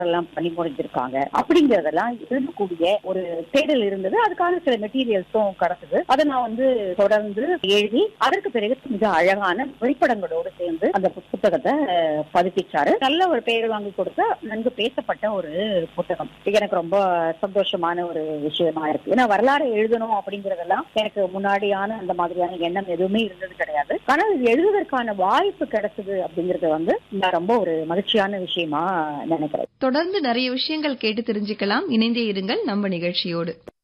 எல்லாம் பண்ணி முடிஞ்சிருக்காங்க அப்படிங்கறதெல்லாம் எழுதக்கூடிய ஒரு தேடல் இருந்தது அதுக்கான சில மெட்டீரியல்ஸும் கிடைச்சது அதை நான் வந்து தொடர்ந்து எழுதி அதற்கு பிறகு மிக அழகான புகைப்படங்களோடு சேர்ந்து அந்த புத்தகத்தை அஹ், பதிப்பிச்சாரு நல்ல ஒரு பெயர் வாங்கி கொடுத்த நன்கு பேசப்பட்ட ஒரு புத்தகம் இது எனக்கு ரொம்ப சந்தோஷமான ஒரு விஷயமா இருக்கு ஏன்னா வரலாறு எழுதணும் அப்படிங்கறதெல்லாம் எனக்கு முன்னாடியான அந்த மாதிரியான எண்ணம் எதுவுமே இருந்தது கிடையாது ஆனா இது எழுதுவதற்கான வாய்ப்பு கிடைச்சது அப்படிங்கறது வந்து நான் ரொம்ப ஒரு மகிழ்ச்சியான விஷயமா நினைக்கிறேன் தொடர்ந்து நிறைய விஷயங்கள் கேட்டு தெரிஞ்சுக்கலாம் இணைந்தே இருங்கள் நம்ம நிகழ்ச்சியோடு